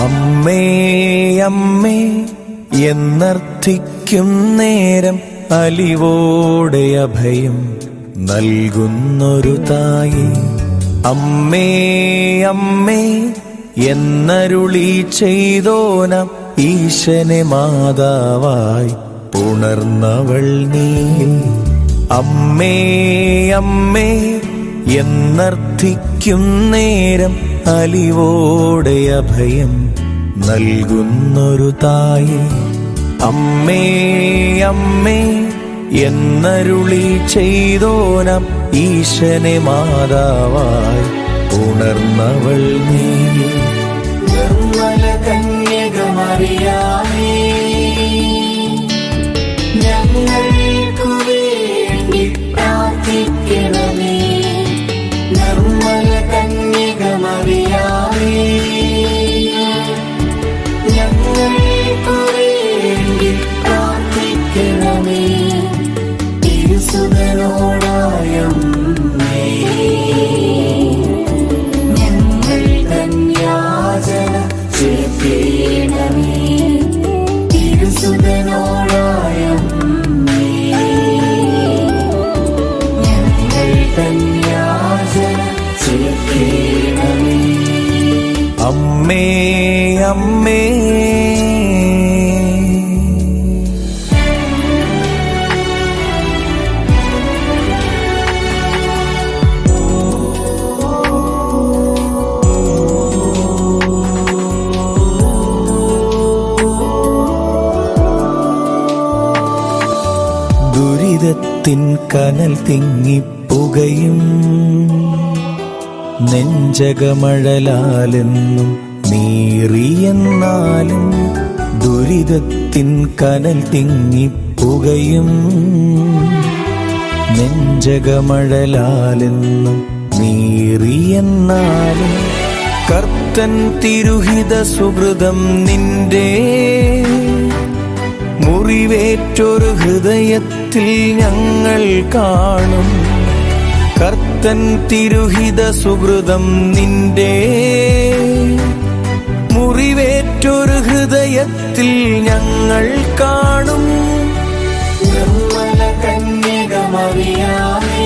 അമ്മേ അമ്മേ എന്നർത്ഥിക്കും നേരം അലിവോടെ അഭയം നൽകുന്നൊരു തായി അമ്മേ അമ്മേ എന്നരുളി ചെയ്തോനം ഈശനെ മാതാവായി ഉണർന്നവൾ നീ അമ്മേ അമ്മേ എന്നർത്ഥിക്കും നേരം അലിവോടെ അഭയം നൽകുന്നൊരു തായി അമ്മേ അമ്മേ എന്നരുളി ചെയ്തോനം ഈശനെ മാതാവായി ഉണർന്നവൾ നീ നിർമ്മല കന്യകമറിയാമേ ഞങ്ങൾക്കു വേണ്ടി പ്രാർത്ഥിക്കണമേ നിർമ്മല കന്യകമറിയാമേ ഞങ്ങൾക്കു വേണ്ടി പ്രാർത്ഥിക്കണമേ തിരുസുതനോടായമ്മേ ഞങ്ങൾ കന്യാജന ചേർക്കേണമേ തിരുസുതനോടായമ്മേ ഞങ്ങൾ കന്യാജന ചേർക്കേണമേ അമ്മേ അമ്മേ ദുരിതത്തിൻ കനൽ തിങ്ങിപ്പുകയും നെഞ്ചകമഴലാലെന്നും നീറിയെന്നാലും ദുരിതത്തിൻ കനൽ തിങ്ങിപ്പുകയും നെഞ്ചകമഴലാലെന്നും നീറിയെന്നാലും കർത്തൻ തിരുഹിത സുഹൃതം നിന്റെ മുറിവേറ്റൊരു ഹൃദയത്തിൽ ഞങ്ങൾ കാണും കർത്തൻ തിരുഹിത സുഹൃതം നിന്റെ മുറിവേറ്റൊരു ഹൃദയത്തിൽ ഞങ്ങൾ കാണും നിർമ്മല കന്യകമറിയാമേ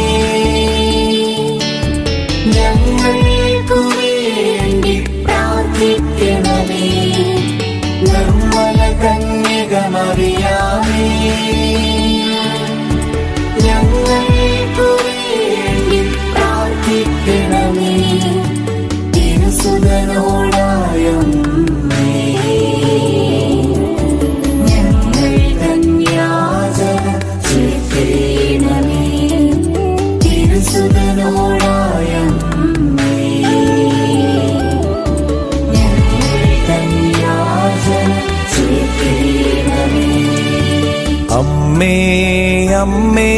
ഞങ്ങൾക്കു വേണ്ടി പ്രാർത്ഥിക്കണമേ നിർമ്മല കന്യകമറിയാമേ ഞങ്ങൾക്കു വേണ്ടി പ്രാർത്ഥിക്കണമേ തിരുസുതനോടായമ്മേ ഞങ്ങൾ കന്യാജന ചേർക്കേണമേ തിരുസുതനോടായമ്മേ ഞങ്ങൾ കന്യാജന ചേർക്കേണമേ അമ്മേ അമ്മേ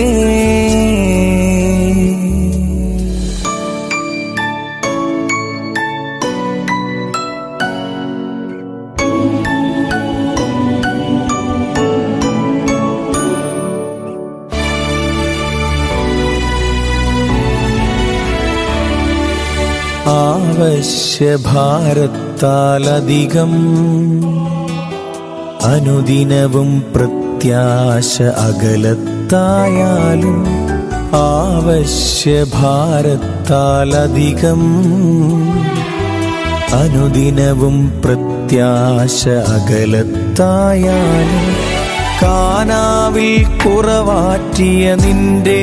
ആവശ്യഭാരത്താലധികം അനുദിനവും പ്രത്യാശ അകലത്തായാലും ആവശ്യഭാരത്താലധികം അനുദിനവും പ്രത്യാശ അകലത്തായാലും കാനാവിൽ കുറവാറ്റിയ നിന്റെ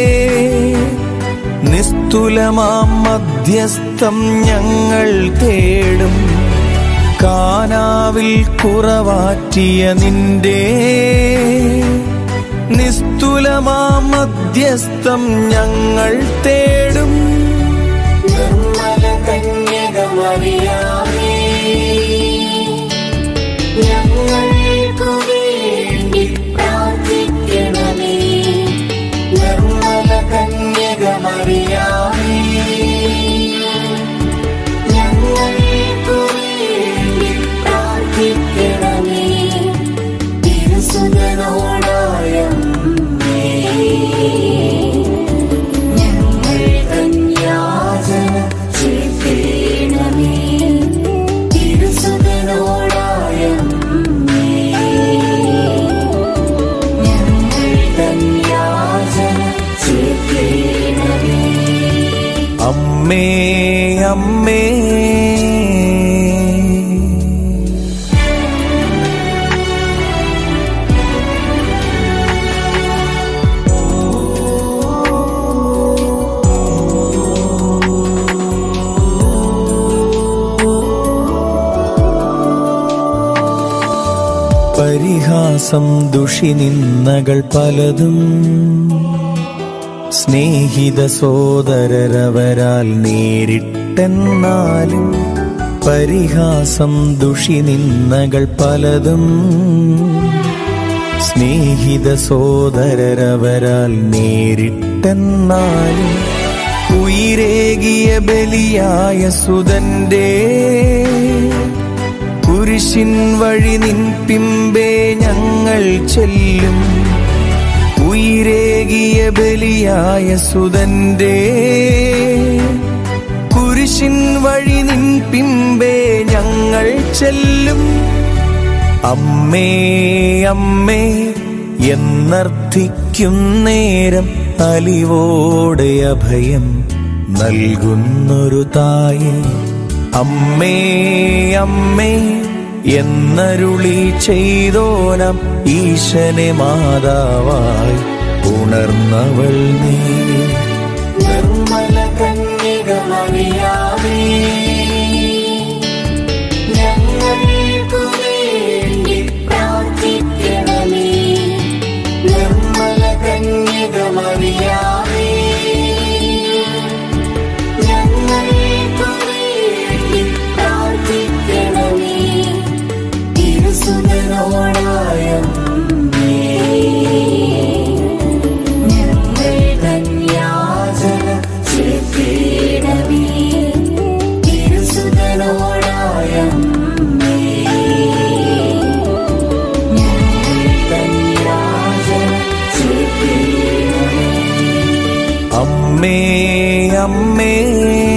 നിസ്തുലമാം മധ്യസ്ഥം ഞങ്ങൾ തേടും കാനാവിൽ കുറവാറ്റിയ നിന്റെ നിസ്തുലമാം മധ്യസ്ഥം ഞങ്ങൾ തേടും നിർമ്മല കന്യകമറിയാമേ ഞങ്ങൾക്കു വേണ്ടി പ്രാർത്ഥിക്കണമേ നിർമ്മല കന്യകമറിയാമേ ഞങ്ങൾക്കു വേണ്ടി പ്രാർത്ഥിക്കണമേ തിരുസുതനോടായമ്മേ ഞങ്ങൾ കന്യാജന ചേർക്കേണമേ പരിഹാസം ദുഷിനിന്ദകൾ പലതും സ്നേഹിത സോദരരവരാൽ നേരിട്ടെന്നാലും പരിഹാസം ദുഷിനിന്ദകൾ പലതും സ്നേഹിത സോദരരവരാൽ നേരിട്ടെന്നാലും ഉയിരേകിയ ബലിയായ സുതന്റെ കുരിശിൻ വഴി നിൻ പിമ്പേ ഞങ്ങൾ ചെല്ലും ഉയിരേകിയ ബലിയായ സുതന്റെ കുരിശിൻ വഴി നിൻ പിമ്പേ ഞങ്ങൾ ചെല്ലും അമ്മേ അമ്മേ എന്നർത്ഥിക്കും നേരം അലിവോടെ അഭയം നൽകുന്നൊരു തായെ അമ്മേ അമ്മേ എന്നരുളി ചെയ്തോനം ഈശനെ മാതാവായി ഉണർന്നവൾ നീ നിർമ്മല കന്യകമറിയാമേ ഞങ്ങൾക്കു വേണ്ടി പ്രാർത്ഥിക്കണമേ നിർമ്മല കന്യകമറിയാമേ ഞങ്ങൾക്കു വേണ്ടി പ്രാർത്ഥിക്കണമേ തിരുസുതനോടായ ഞങ്ങൾ ധന്യാചന ചെയ്തിടമേ തിരുസുതനോടായ ഞങ്ങൾ ധന്യാചന ചെയ്തിടമേ അമ്മേ അമ്മേ